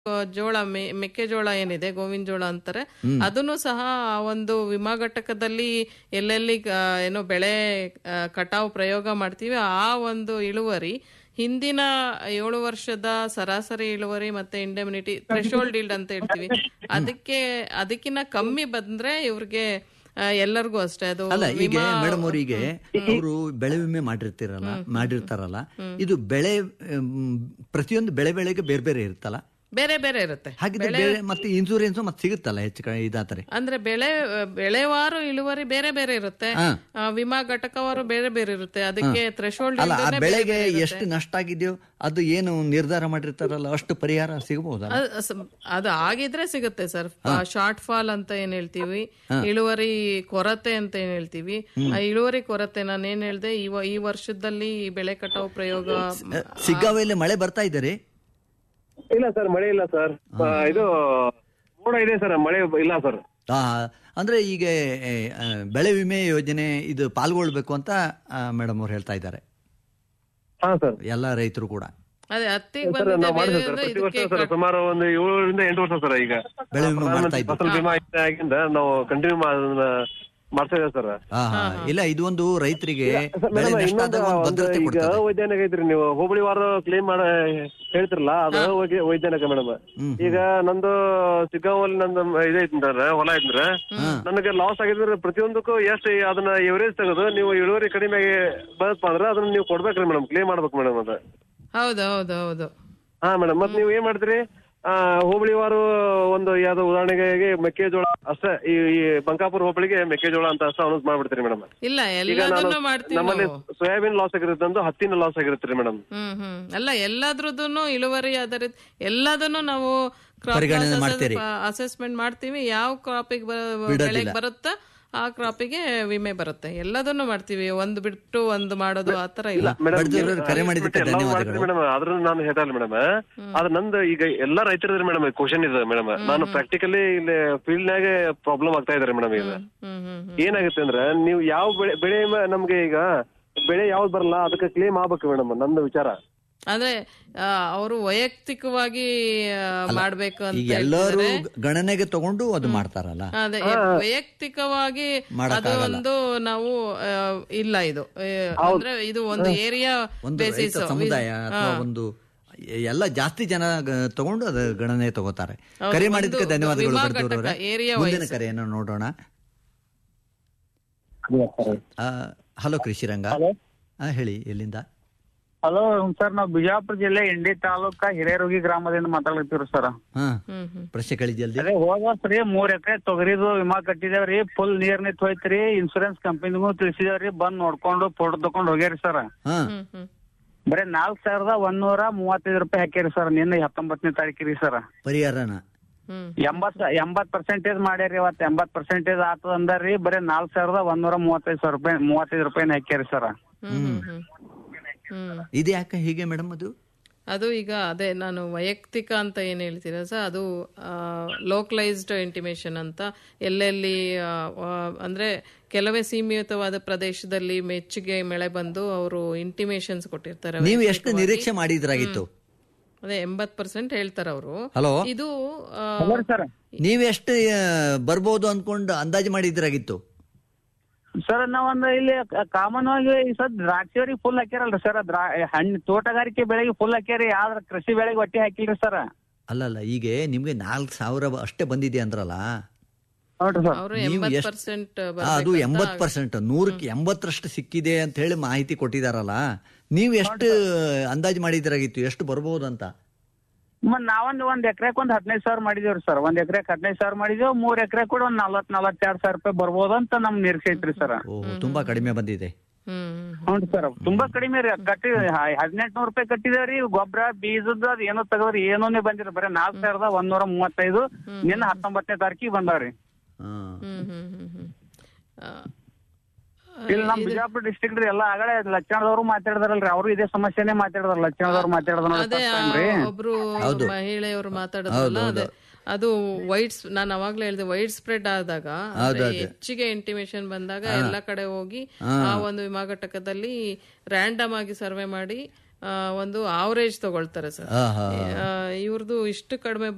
ಆ, ಜೋಳ ಮೆ- ಮೆಕ್ಕೆಜೋಳ ಏನಿದೆ ಗೋವಿನ ಜೋಳ ಅಂತಾರೆ ಅದನ್ನು ಸಹ ಆ ಒಂದು ವಿಮಾ ಘಟಕದಲ್ಲಿ ಎಲ್ಲೆಲ್ಲಿ ಆ, ಏನೋ ಬೆಳೆ ಆ, ಕಟಾವು ಪ್ರಯೋಗ ಮಾಡ್ತೀವಿ ಆ ಒಂದು ಇಳುವರಿ ಹಿಂದಿನ ಏಳು ವರ್ಷದ ಸರಾಸರಿ ಇಳುವರಿ ಮತ್ತೆ ಇಂಡೆಮಿನಿಟಿ ಥ್ರೆಶೋಲ್ಡ್ ಇಲ್ಡ್ ಅಂತ ಹೇಳ್ತೀವಿ ಅದಕ್ಕೆ ಅದಕ್ಕಿಂತ ಕಮ್ಮಿ ಬಂದ್ರೆ ಇವ್ರಿಗೆ ಆ, ಎಲ್ಲರಿಗೂ ಅಷ್ಟೇ ಅದು ಅಲ್ಲ ಈಗ ವಿಮಾ ಮೇಡಮ್ ಅವರಿಗೆ ಅವರು ಬೆಳೆ ವಿಮೆ ಮಾಡಿರ್ತಿರಲ್ಲ ಮಾಡಿರ್ತಾರಲ್ಲ ಇದು ಬೆಳೆ ಮ್, ಪ್ರತಿಯೊಂದು ಬೆಳೆ ಬೆಳೆಗೆ ಬೇರೆ ಬೇರೆ ಇರುತ್ತಲ್ಲ ಬೇರೆ ಬೇರೆ ಇರುತ್ತೆ ಹಾಗಿದ್ರೆ ಬೆಳೆ ಮತ್ತೆ ಇನ್ಸೂರೆನ್ಸ್ ಮತ್ತೆ ಸಿಗುತ್ತಲ್ಲ ಹೆಚ್ಚು ಕಡೆ ಇದಾತಾರೆ ಅಂದ್ರೆ ಬೆಳೆ ಬೆಳೆವಾರು ಇಳುವರಿ ಬೇರೆ ಬೇರೆ ಇರುತ್ತೆ ಹಾ. ಆ, ವಿಮಾ ಘಟಕವಾರು ಬೇರೆ ಬೇರೆ ಇರುತ್ತೆ ಅದಕ್ಕೆ ಥ್ರೆಶೋಲ್ಡ್ ಅಲ್ಲ ಆ ಬೆಳೆಗೆ ಎಷ್ಟು ನಷ್ಟ ಆಗಿದೆಯೋ ಅದು ಏನು ನಿರ್ಧಾರ ಮಾಡಿರ್ತಾರಲ್ಲ ಅಷ್ಟು ಪರಿಹಾರ ಸಿಗಬಹುದಲ್ಲ ಅದು ಆಗಿದ್ರೆ ಸಿಗುತ್ತೆ ಸರ್ ಶಾರ್ಟ್ ಫಾಲ್ ಅಂತ ಏನ್ ಹೇಳ್ತೀವಿ ಇಳುವರಿ ಕೊರತೆ ಅಂತ ಏನ್ ಹೇಳ್ತೀವಿ ಆ ಇಳುವರಿ ಕೊರತೆ ನಾನು ಏನ್ ಹೇಳ್ದೆ ಈ ವ- ಈ ವರ್ಷದಲ್ಲಿ ಬೆಳೆ ಕಟಾವು ಪ್ರಯೋಗ ಸಿಗ್ಗಾವಿಯಲ್ಲಿ ಮಳೆ ಬರ್ತಾ ಇದ್ದಾರೆ ಇಲ್ಲ ಸರ್ ಮಳೆ ಇಲ್ಲ ಸರ್ ಇದು ಮೋಡ ಇದೆ ಸರ್ ಮಳೆ ಇಲ್ಲ ಸರ್ ಆ, ಅಂದ್ರೆ ಈಗ ಏ, ಆ, ಬೆಳೆ ವಿಮೆ ಯೋಜನೆ ಇದು ಪಾಲ್ಗೊಳ್ಬೇಕು ಅಂತ ಮೇಡಮ್ ಅವ್ರು ಹೇಳ್ತಾ ಇದ್ದಾರೆ ಹಾ ಸರ್ ಎಲ್ಲ ರೈತರು ಕೂಡ ಅದೇ ಹತ್ತಿಗೆ ಸರ್ ಬಂದಿದೆ ನಾವು ಮಾಡಿದ್ವಿ ಬೇರೆ ಸರ್ ಅಂದ್ರೆ ಪ್ರತಿ ವರ್ಷ ಇದಕ್ಕೆ ಸರ್ ಸುಮಾರು ಒಂದು ಏಳರಿಂದ ಎಂಟು ವರ್ಷ ಸರ್ ಈಗ ಬೆಳೆ ವಿಮೆ ಮಾಡ್ತಾ ಇದ್ದೀವಿ. ಫಸಲ್ ಬಿಮಾ ಯೋಜನೆ ಆಗಿಂದ ನಾವು ಕಂಟಿನ್ಯೂ ಮಾಡ್ತಾ ಇದ್ದೇವೆ ಸರ್ ಆ, ಹಾ. ಇಲ್ಲ ಇದು ಒಂದು ರೈತರಿಗೆ ಸರ್, ಬೆಳೆ ಮೇಡಮ್, ನಷ್ಟ ಇನ್ನೊಂದು ಆದಾಗ ಒಂದು ಒಂದು ಭದ್ರತೆ ಈಗ ಕೊಡ್ತದೆ ವೈಜ್ಞಾನಿಕ ಐತ್ರಿ ನೀವು ಹೋಬಳಿ ವಾರ ಕ್ಲೇಮ್ ಮಾಡ ಹೇಳ್ತಿರಲ್ಲ ಅದು ವೈಜ್ಞ- ವೈಜ್ಞಾನಿಕ ಮೇಡಮ್ ಈಗ ನಂದು ಸಿಗ್ಗಾಂವಲ್ಲಿ ನಂದು ಇದೈತಂದ್ರೆ ಹೊಲ ಐತಂದ್ರೆ ನನಗೆ ಲಾಸ್ ಆಗಿದ್ರೆ ಪ್ರತಿಯೊಂದಕ್ಕೂ ಎಷ್ಟು ಅದನ್ನ ಎವರೇಜ್ ತೆಗೆದು ನೀವು ಇಳುವರಿ ಕಡಿಮೆ ಬರಪ್ಪ ಅಂದ್ರೆ ಅದನ್ನ ನೀವು ಕೊಡ್ಬೇಕ್ರಿ ಮೇಡಮ್ ಕ್ಲೇಮ್ ಮಾಡ್ಬೇಕು ಮೇಡಮ್ ಅದ ಹೌದು ಹೌದು ಹೌದು ಹಾ ಮೇಡಮ್ ಮತ್ ನೀವು ಏನ್ ಮಾಡ್ತೀರಿ ಆ ಹೋಬಳಿ ವಾರು ಒಂದು ಯಾವ್ದೋ ಉದಾಹರಣೆಗೆ ಮೆಕ್ಕೆಜೋಳ ಅಷ್ಟೇ ಈ ಈ ಬಂಕಾಪುರ ಹೋಬಳಿಗೆ ಮೆಕ್ಕೆಜೋಳ ಅಂತ ಅಷ್ಟೇ ಅನೌನ್ಸ್ ಮಾಡ್ಬಿಡ್ತೀರಿ ಮೇಡಮ್ ಇಲ್ಲ ಈಗ ನಾನು ಎಲ್ಲದನ್ನು ಮಾಡ್ತೀವಿ ನಮ್ಮಲ್ಲಿ ನಾವು ಸೋಯಾಬೀನ್ ಲಾಸ್ ಆಗಿರುತ್ತೆ ಅಂದು ಹತ್ತಿನ ಲಾಸ್ ಆಗಿರುತ್ತೆ ಮೇಡಮ್ ಹ್ಮ್ ಹ್ಮ್ ಅಲ್ಲ ಎಲ್ಲದ್ರದ್ದು ಇಳುವರಿ ಆಧಾರಿತ ಎಲ್ಲದನ್ನು ನಾವು ಪರಿಗಣನೆ ಮಾಡ್ತೀರಿ. ಅಸೆಸ್ಮೆಂಟ್ ಮಾಡ್ತೀವಿ ಯಾವ ಕ್ರಾಪಿಗೆ ಬಿಡೋದಿಲ್ಲ. ಬೆಳೆಗೆ ಬರುತ್ತಾ ಆ ಕ್ರಾಪಿಗೆ ವಿಮೆ ಬರುತ್ತೆ ಎಲ್ಲದನ್ನು ಮಾಡ್ತೀವಿ ಒಂದು ಬಿಟ್ಟು ಒಂದು ಮಾಡೋದು ಆತರ ಇಲ್ಲ ಬಡ್ಜೋರವ್ರು ಕರೆ ಮಾಡಿದ್ದಕ್ಕೆ ಧನ್ಯವಾದಗಳು ಮೇಡಮ್ ಅದ್ರ ನಾನು ಹೇಳ್ತಾ ಇಲ್ಲ ಮೇಡಮ್ ಅದ್ರ ನಂದು ಈಗ ಎಲ್ಲಾ ರೈತರಿದ್ರೆ ಮೇಡಮ್ ಕ್ವಶನ್ ಇದೆ ಮೇಡಮ್ ನಾನು ಪ್ರಾಕ್ಟಿಕಲಿ ಇಲ್ಲಿ ಫೀಲ್ಡ್ ನಾಗ ಪ್ರಾಬ್ಲಮ್ ಆಗ್ತಾ ಇದಾರೆ ಮೇಡಮ್ ಈಗ ಹ್ಮ್ ಹ್ಮ್ ಏನಾಗುತ್ತೆ ಅಂದ್ರೆ ನೀವು ಯಾವ ಬೆಳೆ ಬೆಳೆ ಮ- ನಮ್ಗೆ ಈಗ ಬೆಳೆ ಯಾವ್ದು ಬರಲ್ಲ ಅದಕ್ಕೆ ಕ್ಲೇಮ್ ಆಗ್ಬೇಕು ಮೇಡಮ್ ನಂದು ವಿಚಾರ ಅಂದ್ರೆ ಅವರು ವೈಯಕ್ತಿಕವಾಗಿ ಆ, ಮಾಡ್ಬೇಕು ಅಂತ ಈಗ ಎಲ್ಲರೂ ಹೇಳ್ತಿದ್ದಾರೆ. ಗಣನೆಗೆ ತಗೊಂಡು ಅದು ಮಾಡ್ತಾರಲ್ಲ ಅದೇ ವೈಯಕ್ತಿಕವಾಗಿ ಅದು ಮಾಡಕ್ಕಾಗಲ್ಲ. ಒಂದು ನಾವು ಆ, ಇಲ್ಲ ಇದು ಆ, ಅಂದ್ರೆ ಇದು ಒಂದು ಏರಿಯಾ ಒಂದು ಬೇಸಿಸ್ ರೈತ ಸಮುದಾಯ ಅಥವಾ ಒಂದು ಎಲ್ಲ ಜಾಸ್ತಿ ಜನ ಗ- ತಗೊಂಡು ಅದು ಗಣನೆ ತಗೋತಾರೆ ಹೌದು, ಕರೆ ಒಂದು ಮಾಡಿದ್ದಕ್ಕೆ ಧನ್ಯವಾದಗಳು ವಿಮಾ ಬರ್ದವ್ರವ್ರೆ. ಘಟಕ, area ಮುಂದಿನ wise. ಕರೆಯನ್ನು ನೋಡೋಣ ಹಲೋ ಕೃಷಿರಂಗ ಆ, ಹೇಳಿ ಎಲ್ಲಿಂದ ಹಲೋ ಸರ್ ನಾವು ಬಿಜಾಪುರ ಜಿಲ್ಲೆ ಇಂಡಿ ತಾಲೂಕ ಹಿರೇರೋಗಿ ಗ್ರಾಮದಿಂದ ಮಾತಾಡ್ತೀವ್ರಿ ಸರ್ ಹಾ ಹ್ಮ್ ಹ್ಮ್ ಪ್ರಶ್ನೆ ಕೇಳಿ ಜಲ್ದಿ ಅದೇ ಹೋದ ವರ್ಷ ರೀ ಮೂರ್ ಎಕರೆ ತೊಗರಿದು ವಿಮಾ ಕಟ್ಟಿದೇವ್ರಿ ಫುಲ್ ನೀರ್ ನಿಂತ್ ಹೋಯ್ತ್ರಿ ಇನ್ಸೂರೆನ್ಸ್ ಕಂಪನಿಗೂ ತಿಳಿಸಿದೇವ್ರಿ ಬಂದ್ ನೋಡ್ಕೊಂಡು ಫೋಟೋ ತಕೊಂಡ್ ಹೋಗ್ಯಾರಿ ಸರ್ ಹಾ ಹ್ಮ್ ಹ್ಮ್ ಬರೀ ನಾಲ್ಕ್ ಸಾವಿರದ ಒಂದೂರ ಮೂವತ್ತೈದು ರೂಪಾಯಿ ಹಾಕ್ಯಾರಿ ಸರ್ ನಿನ್ನೆ ಹತ್ತೊಂಬತ್ತನೇ ತಾರೀಕಿರಿ ಸರ್ ಪರಿಹಾರನ ಹ್ಮ್ ಎಂಬತ್ ಎಂಬತ್ ಪರ್ಸೆಂಟೇಜ್ ಮಾಡ್ಯಾರಿ ಇವತ್ತು ಎಂಬತ್ ಪರ್ಸೆಂಟೇಜ್ ಆತದ ಅಂದಾರ್ರಿ ಬರೀ ನಾಲ್ಕ್ ಸಾವಿರದ ಒಂದೂರ ಮೂವತ್ತೈದು ಸಾವಿರ ರೂಪಾಯಿ ಮೂವತ್ತೈದು ರೂಪಾಯಿನ ಹಾಕ್ಯಾರಿ ಸರ್ ಹ್ಮ್ ಹ್ಮ್ ಹ್ಮ್ ಹ್ಮ್ ಇದು ಯಾಕೆ ಹೀಗೆ ಮೇಡಮ್ ಅದು ಅದು ಈಗ ಅದೇ ನಾನು ವೈಯಕ್ತಿಕ ಅಂತ ಏನ್ ಹೇಳ್ತೀರ ಸರ್ ಅದು ಲೋಕಲೈಸ್ಡ್ ಇಂಟಿಮೇಷನ್ ಅಂತ ಎಲ್ಲೆಲ್ಲಿ ಆ, ಆ, ಅಂದ್ರೆ ಕೆಲವೇ ಸೀಮಿತವಾದ ಪ್ರದೇಶದಲ್ಲಿ ಮೆಚ್ಚುಗೆ ಮಳೆ ಬಂದು ಅವರು ಇಂಟಿಮೇಷನ್ಸ್ ಕೊಟ್ಟಿರ್ತಾರೆ ನೀವು ಎಷ್ಟು ನಿರೀಕ್ಷೆ ಮಾಡಿದ್ರಾಗಿತ್ತು ಅದೇ ಎಂಬತ್ ಪರ್ಸೆಂಟ್ ಹೇಳ್ತಾರೆ ಅವರು ಹಲೋ ಇದು ಆ, ಸರ್ ನೀವು ಎಷ್ಟು ಆ, ಬರ್ಬೋದು ಅನ್ಕೊಂಡು ಅಂದಾಜು ಮಾಡಿದ್ರಾಗಿತ್ತು ಸರ್ ನಾವೊಂದು ಇಲ್ಲಿ ಕಾಮನ್ ಆಗಿ ಈ ಸದ್ ದ್ರಾಕ್ಷಿಯವ್ರಿಗೆ ಫುಲ್ ಹಾಕ್ಯಾರಲ್ರಿ ಸರ್ ದ್ರಾ ಹಣ್ಣು ತೋಟಗಾರಿಕೆ ಬೆಳೆಗೆ ಫುಲ್ ಹಾಕ್ಯಾರಿ ಆದ್ರ ಕೃಷಿ ಬೆಳೆಗೆ ಒಟ್ಟಿ ಹಾಕಿಲ್ರಿ ಸರ್ ಅಲ್ಲಲ್ಲ ಈಗ ನಿಮ್ಗೆ ನಾಲ್ಕು ಸಾವಿರ ಅಷ್ಟೇ ಬಂದಿದೆ ಅಂದ್ರಲ್ಲ ನೋಡ್ರಿ ಸರ್ ಅವರು ನೀವು ಎಂಬತ್ ಎಷ್ಟ್- ಪರ್ಸೆಂಟ್ ಆ, ಅದು ಎಂಬತ್ ಪರ್ಸೆಂಟ್ ನೂರಕ್ಕೆ ಎಂಬತ್ತರಷ್ಟು ಸಿಕ್ಕಿದೆ ಅಂತ ಹೇಳಿ ಮಾಹಿತಿ ಕೊಟ್ಟಿದಾರಲ್ಲ ನೀವು ಎಷ್ಟು ಅಂದಾಜು ಮಾಡಿದ್ರಾಗಿತ್ತು ಎಷ್ಟು ಬರ್ಬೋದು ಅಂತ ಮತ್ ನಾವೊಂದ್ ಒಂದ್ ಎಕರೆಕ್ ಒಂದ್ ಹದಿನೈದು ಸಾವಿರ ಮಾಡಿದೇವ್ರಿ ಸರ್ ಒಂದ್ ಎಕರೆಕ್ ಹದಿನೈದು ಸಾವಿರ ಮಾಡಿದೇವ್ ಮೂರ್ ಎಕರೆ ಕೂಡ ಒಂದ್ ನಲ್ವತ್ ನಲ್ವತ್ತೆರಡು ಸಾವಿರ ರೂಪಾಯಿ ಬರ್ಬೋದು ಅಂತ ನಮ್ ನಿರೀಕ್ಷೆ ಐತ್ರಿ ಸರ್ ಓಹ್ ತುಂಬಾ ಕಡಿಮೆ ಬಂದಿದೆ ಹ್ಮ್ ಹ್ಞೂ ಸರ್ ತುಂಬಾ ಕಡಿಮೆ ರೀ ಕಟ್ಟಿ ಹದಿನೆಂಟು ರೂಪಾಯಿ ಕಟ್ಟಿದೇವ್ರಿ ಗೊಬ್ಬರ ಬೀಜದ ಅದ್ ಏನೋ ತಗದ್ರಿ ಏನೋನೇ ಬಂದಿರಿ ಬರೀ ನಾಲ್ಕ್ ಸಾವಿರದ ಒಂದೂರ ಮೂವತ್ತೈದು ನಿನ್ನ ಹತ್ತೊಂಬತ್ತನೇ ತಾರೀಕಿಗೆ ಬಂದಾವ್ರಿ ಹಾ ಹ್ಮ್ ಹ್ಮ್ ಹ್ಮ್ ಹ್ಮ್ ಆ, ಇಲ್ಲಿ ನಮ್ ಬಿಜಾಪುರ ಡಿಸ್ಟ್ರಿಕ್ಟ್ ರೀ ಎಲ್ಲ ಆಗಲೇ ಲಕ್ಷಣದವ್ರು ಮಾತಾಡಿದಾರಲ್ರಿ ಅವರು ಇದೇ ಸಮಸ್ಯೆನೇ ಮಾತಾಡಿದಾರ ಲಕ್ಷಣದವ್ರು ಮಾತಾಡಿದ ಅದೇ ಆ ರೀ ಒಬ್ರು ಮಹಿಳೆಯವರು ಮಾತಾಡಿದ್ರಲ್ಲ ಅದೇ ಅದು ವೈಟ್ ನಾನು ಅವಾಗ್ಲೇ ಹೇಳಿದೆ ವೈಟ್ ಸ್ಪ್ರೆಡ್ ಆದಾಗ ಅಂದ್ರೆ ಹೆಚ್ಚಿಗೆ ಇಂಟಿಮೇಷನ್ ಬಂದಾಗ ಎಲ್ಲ ಕಡೆ ಹೋಗಿ ಆ ಒಂದು ವಿಮಾ ಘಟಕದಲ್ಲಿ ರ್ಯಾಂಡಮ್ ಆಗಿ ಸರ್ವೆ ಮಾಡಿ ಆ, ಒಂದು ಆವರೇಜ್ ತಗೊಳ್ತಾರೆ ಸರ್ ಹಾ ಹಾ ಇವ್ರದ್ದು ಇಷ್ಟು ಕಡಿಮೆ